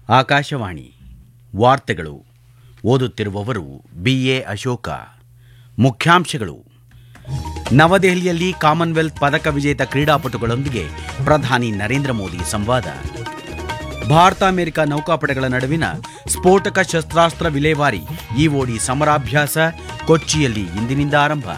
ಆಕಾಶವಾಣಿ ವಾರ್ತೆಗಳು ಓದುತ್ತಿರುವವರು ಬಿಎ ಅಶೋಕ ಮುಖ್ಯಾಂಶಗಳು ನವದೆಹಲಿಯಲ್ಲಿ ಕಾಮನ್ವೆಲ್ತ್ ಪದಕ ವಿಜೇತ ಕ್ರೀಡಾಪಟುಗಳೊಂದಿಗೆ ಪ್ರಧಾನಿ ನರೇಂದ್ರ ಮೋದಿ ಸಂವಾದ ಭಾರತ ಅಮೆರಿಕ ನೌಕಾಪಡೆಗಳ ನಡುವಿನ ಸ್ಫೋಟಕ ಶಸ್ತ್ರಾಸ್ತ್ರ ವಿಲೇವಾರಿ ಇಒಡಿ ಸಮರಾಭ್ಯಾಸ ಕೊಚ್ಚಿಯಲ್ಲಿ ಇಂದಿನಿಂದ ಆರಂಭ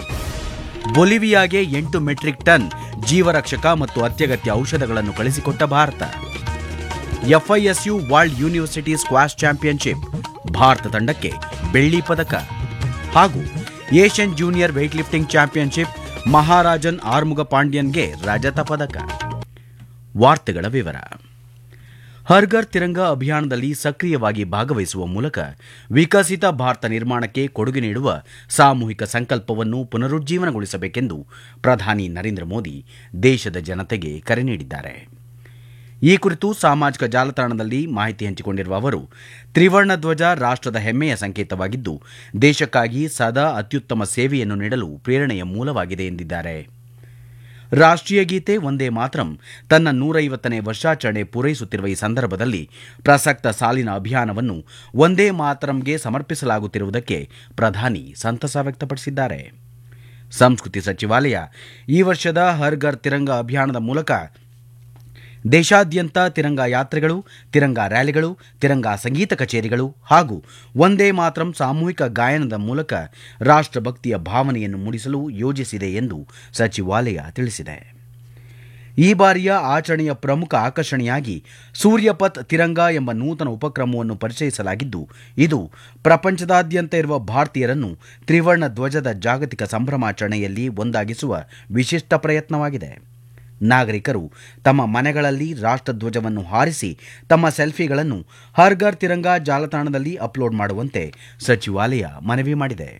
ಬೊಲಿವಿಯಾಗೆ ಎಂಟು ಮೆಟ್ರಿಕ್ ಟನ್ ಜೀವರಕ್ಷಕ ಮತ್ತು ಅತ್ಯಗತ್ಯ ಔಷಧಗಳನ್ನು ಕಳಿಸಿಕೊಟ್ಟ Bharata FISU world university squash championship Bharata ತಂಡಕ್ಕೆ ಬೆಳ್ಳಿ ಪದಕ ಹಾಗೂ Asian junior weightlifting championship Maharajan Arumuga ಪಾಂಡ್ಯನ್ಗೆ ರಜತ ಪದಕ ವಾರ್ತೆಗಳ ವಿವರ ಹರ್ಘರ್ ತಿರಂಗ ಅಭಿಯಾನದಲ್ಲಿ ಸಕ್ರಿಯವಾಗಿ ಭಾಗವಹಿಸುವ ಮೂಲಕ ವಿಕಸಿತ ಭಾರತ ನಿರ್ಮಾಣಕ್ಕೆ ಕೊಡುಗೆ ನೀಡುವ ಸಾಮೂಹಿಕ ಸಂಕಲ್ಪವನ್ನು ಪುನರುಜ್ಜೀವನಗೊಳಿಸಬೇಕೆಂದು ಪ್ರಧಾನಿ ನರೇಂದ್ರ ಮೋದಿ ದೇಶದ ಜನತೆಗೆ ಕರೆ ನೀಡಿದ್ದಾರೆ ಈ ಕುರಿತು ಸಾಮಾಜಿಕ ಜಾಲತಾಣದಲ್ಲಿ ಮಾಹಿತಿ ಹಂಚಿಕೊಂಡಿರುವ ಅವರು ತ್ರಿವರ್ಣ ಧ್ವಜ ರಾಷ್ಟದ ಹೆಮ್ಮೆಯ ಸಂಕೇತವಾಗಿದ್ದು ದೇಶಕ್ಕಾಗಿ ಸದಾ ಅತ್ಯುತ್ತಮ ಸೇವೆಯನ್ನು ನೀಡಲು ಪ್ರೇರಣೆಯ ಮೂಲವಾಗಿದೆ ಎಂದಿದ್ದಾರೆ ರಾಷ್ಟೀಯ ಗೀತೆ ಒಂದೇ ಮಾತರಂ ತನ್ನ ನೂರೈವತ್ತನೇ ವರ್ಷಾಚರಣೆ ಪೂರೈಸುತ್ತಿರುವ ಈ ಸಂದರ್ಭದಲ್ಲಿ ಪ್ರಸಕ್ತ ಸಾಲಿನ ಅಭಿಯಾನವನ್ನು ಒಂದೇ ಮಾತರಂಗೆ ಸಮರ್ಪಿಸಲಾಗುತ್ತಿರುವುದಕ್ಕೆ ಪ್ರಧಾನಿ ಸಂತಸ ವ್ಯಕ್ತಪಡಿಸಿದ್ದಾರೆ ಸಂಸ್ಕೃತಿ ಸಚಿವಾಲಯ ಈ ವರ್ಷದ ಹರ್ ಘರ್ ತಿರಂಗ ಅಭಿಯಾನದ ಮೂಲಕ ದೇಶಾದ್ಯಂತ ತಿರಂಗ ಯಾತ್ರೆಗಳು ತಿರಂಗ ರ್ಯಾಲಿಗಳು ತಿರಂಗ ಸಂಗೀತ ಕಚೇರಿಗಳು ಹಾಗೂ ಒಂದೇ ಮಾತರಂ ಸಾಮೂಹಿಕ ಗಾಯನದ ಮೂಲಕ ರಾಷ್ಟಭಕ್ತಿಯ ಭಾವನೆಯನ್ನು ಮೂಡಿಸಲು ಯೋಜಿಸಿದೆ ಎಂದು ಸಚಿವಾಲಯ ತಿಳಿಸಿದೆ ಈ ಬಾರಿಯ ಆಚರಣೆಯ ಪ್ರಮುಖ ಆಕರ್ಷಣೆಯಾಗಿ ಸೂರ್ಯಪಥ್ ತಿರಂಗ ಎಂಬ ನೂತನ ಉಪಕ್ರಮವನ್ನು ಪರಿಚಯಿಸಲಾಗಿದ್ದು ಇದು ಪ್ರಪಂಚದಾದ್ಯಂತ ಇರುವ ಭಾರತೀಯರನ್ನು ತ್ರಿವರ್ಣ ಧ್ವಜದ ಜಾಗತಿಕ ಸಂಭ್ರಮಾಚರಣೆಯಲ್ಲಿ ಒಂದಾಗಿಸುವ ವಿಶಿಷ್ಟ ಪ್ರಯತ್ನವಾಗಿದೆ ನಾಗರಿಕರು ತಮ್ಮ ಮನೆಗಳಲ್ಲಿ ರಾಷ್ಟಧ್ವಜವನ್ನು ಹಾರಿಸಿ ತಮ್ಮ ಸೆಲ್ಫಿಗಳನ್ನು ಹರ್ಘರ್ ತಿರಂಗ ಜಾಲತಾಣದಲ್ಲಿ ಅಪ್ಲೋಡ್ ಮಾಡುವಂತೆ ಸಚಿವಾಲಯ ಮನವಿ ಮಾಡಿದೆ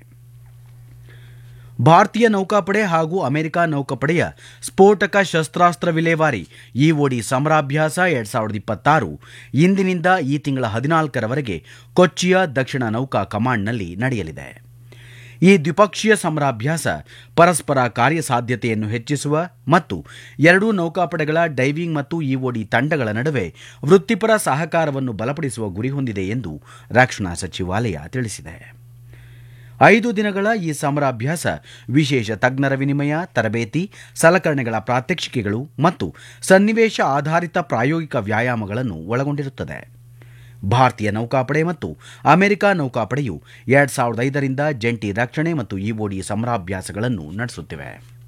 ಭಾರತೀಯ ನೌಕಾಪಡೆ ಹಾಗೂ ಅಮೆರಿಕ ನೌಕಾಪಡೆಯ ಸ್ಫೋಟಕ ಶಸ್ತ್ರಾಸ್ತ್ರ ವಿಲೇವಾರಿ ಇಒಡಿ ಸಮರಾಭ್ಯಾಸ ಎರಡ್ ಸಾವಿರದ ಇಪ್ಪತ್ತಾರು ಇಂದಿನಿಂದ ಈ ತಿಂಗಳ ಹದಿನಾಲ್ಕರವರೆಗೆ ಕೊಚ್ಚಿಯ ದಕ್ಷಿಣ ನೌಕಾ ಕಮಾಂಡ್ನಲ್ಲಿ ನಡೆಯಲಿದೆ ಈ ದ್ವಿಪಕ್ಷೀಯ ಸಮರಾಭ್ಯಾಸ ಪರಸ್ಪರ ಕಾರ್ಯಸಾಧ್ಯತೆಯನ್ನು ಹೆಚ್ಚಿಸುವ ಮತ್ತು ಎರಡೂ ನೌಕಾಪಡೆಗಳ ಡೈವಿಂಗ್ ಮತ್ತು ಇಒಡಿ ತಂಡಗಳ ನಡುವೆ ವೃತ್ತಿಪರ ಸಹಕಾರವನ್ನು ಬಲಪಡಿಸುವ ಗುರಿ ಹೊಂದಿದೆ ಎಂದು ರಕ್ಷಣಾ ಸಚಿವಾಲಯ ತಿಳಿಸಿದೆ ಐದು ದಿನಗಳ ಈ ಸಮರಾಭ್ಯಾಸ ವಿಶೇಷ ತಜ್ಞರ ವಿನಿಮಯ ತರಬೇತಿ ಸಲಕರಣೆಗಳ ಪ್ರಾತ್ಯಕ್ಷಿಕೆಗಳು ಮತ್ತು ಸನ್ನಿವೇಶ ಆಧಾರಿತ ಪ್ರಾಯೋಗಿಕ ವ್ಯಾಯಾಮಗಳನ್ನು ಒಳಗೊಂಡಿರುತ್ತದೆ ಭಾರತೀಯ ನೌಕಾಪಡೆ ಮತ್ತು ಅಮೆರಿಕ ನೌಕಾಪಡೆಯು ಎರಡ್ ಸಾವಿರದ ಐದರಿಂದ ಜಂಟಿ ರಕ್ಷಣೆ ಮತ್ತು ಇಒಡಿ ಸಮರಾಭ್ಯಾಸಗಳನ್ನು ನಡೆಸುತ್ತಿವೆ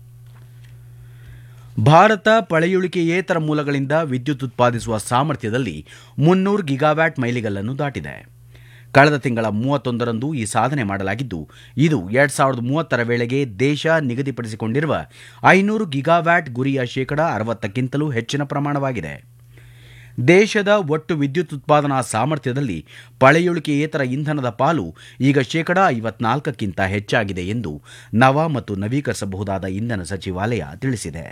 ಭಾರತ ಪಳೆಯುಳಿಕೆಯೇತರ ಮೂಲಗಳಿಂದ ವಿದ್ಯುತ್ ಉತ್ಪಾದಿಸುವ ಸಾಮರ್ಥ್ಯದಲ್ಲಿ ಮುನ್ನೂರು ಗಿಗಾವ್ಯಾಟ್ ಮೈಲಿಗಲ್ಲನ್ನು ದಾಟಿದೆ ಕಳೆದ ತಿಂಗಳ ಮೂವತ್ತೊಂದರಂದು ಈ ಸಾಧನೆ ಮಾಡಲಾಗಿದ್ದು ಇದು ಎರಡ್ ಸಾವಿರದ ಮೂವತ್ತರ ವೇಳೆಗೆ ದೇಶ ನಿಗದಿಪಡಿಸಿಕೊಂಡಿರುವ ಐನೂರು ಗಿಗಾವ್ಯಾಟ್ ಗುರಿಯ ಶೇಕಡ ಅರವತ್ತಕ್ಕಿಂತಲೂ ಹೆಚ್ಚಿನ ಪ್ರಮಾಣವಾಗಿದೆ ದೇಶದ ಒಟ್ಟು ವಿದ್ಯುತ್ ಉತ್ಪಾದನಾ ಸಾಮರ್ಥ್ಯದಲ್ಲಿ ಪಳೆಯುಳಿಕೆಯೇತರ ಇಂಧನದ ಪಾಲು ಈಗ ಶೇಕಡ ಐವತ್ನಾಲ್ಕಕ್ಕಿಂತ ಹೆಚ್ಚಾಗಿದೆ ಎಂದು ನವ ಮತ್ತು ನವೀಕರಿಸಬಹುದಾದ ಇಂಧನ ಸಚಿವಾಲಯ ತಿಳಿಸಿದೆ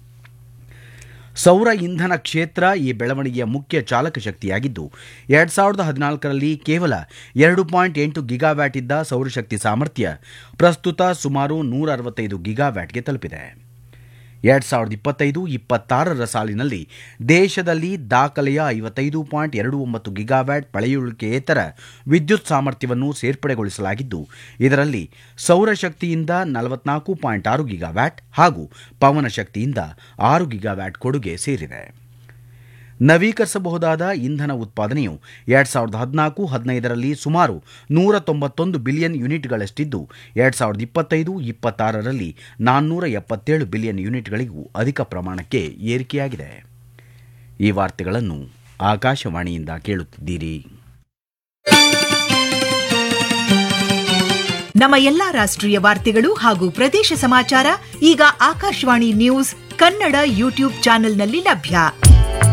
ಸೌರ ಇಂಧನ ಕ್ಷೇತ್ರ ಈ ಬೆಳವಣಿಗೆಯ ಮುಖ್ಯ ಚಾಲಕ ಶಕ್ತಿಯಾಗಿದ್ದು ಎರಡ್ ಸಾವಿರದ ಹದಿನಾಲ್ಕರಲ್ಲಿ ಕೇವಲ ಎರಡು ಪಾಯಿಂಟ್ ಎಂಟು ಗಿಗಾವ್ಯಾಟ್ ಇದ್ದ ಸೌರಶಕ್ತಿ ಸಾಮರ್ಥ್ಯ ಪ್ರಸ್ತುತ ಸುಮಾರು ನೂರ ಅರವತ್ತೈದು ಗಿಗಾವ್ಯಾಟ್ಗೆ ತಲುಪಿದೆ ಎರಡ್ ಸಾವಿರದ ಇಪ್ಪತ್ತೈದು ಇಪ್ಪತ್ತಾರರ ಸಾಲಿನಲ್ಲಿ ದೇಶದಲ್ಲಿ ದಾಖಲೆಯ ಐವತ್ತೈದು ಪಾಯಿಂಟ್ ಎರಡು ಒಂಬತ್ತು ಗಿಗಾವ್ಯಾಟ್ ಪಳೆಯುಳಿಕೆಯೇತರ ವಿದ್ಯುತ್ ಸಾಮರ್ಥ್ಯವನ್ನು ಸೇರ್ಪಡೆಗೊಳಿಸಲಾಗಿದ್ದು ಇದರಲ್ಲಿ ಸೌರಶಕ್ತಿಯಿಂದ ನಲವತ್ನಾಲ್ಕು ಪಾಯಿಂಟ್ ಆರು ಗಿಗಾವ್ಯಾಟ್ ಹಾಗೂ ಪವನ ಶಕ್ತಿಯಿಂದ ಆರು ಗಿಗಾವ್ಯಾಟ್ ಕೊಡುಗೆ ಸೇರಿದೆ ನವೀಕರಿಸಬಹುದಾದ ಇಂಧನ ಉತ್ಪಾದನೆಯು ಎರಡ್ ಸಾವಿರದ ಹದಿನಾಲ್ಕು ಹದಿನೈದರಲ್ಲಿ ಸುಮಾರು ನೂರ ತೊಂಬತ್ತೊಂದು ಬಿಲಿಯನ್ ಯೂನಿಟ್ಗಳಷ್ಟಿದ್ದು ಎರಡ್ ಸಾವಿರದ ಇಪ್ಪತ್ತೈದು ಇಪ್ಪತ್ತಾರರಲ್ಲಿ ನಾನ್ನೂರ ಎಪ್ಪತ್ತೇಳು ಬಿಲಿಯನ್ ಯೂನಿಟ್ಗಳಿಗೂ ಅಧಿಕ ಪ್ರಮಾಣಕ್ಕೆ ಏರಿಕೆಯಾಗಿದೆ ಈ ವಾರ್ತೆಗಳನ್ನು ಆಕಾಶವಾಣಿಯಿಂದ ಕೇಳುತ್ತಿದ್ದೀರಿ ನಮ್ಮ ಎಲ್ಲಾ ರಾಷ್ಟ್ರೀಯ ವಾರ್ತೆಗಳು ಹಾಗೂ ಪ್ರದೇಶ ಸಮಾಚಾರ ಈಗ ಆಕಾಶವಾಣಿ ನ್ಯೂಸ್ ಕನ್ನಡ ಯೂಟ್ಯೂಬ್ ಚಾನೆಲ್ನಲ್ಲಿ ಲಭ್ಯ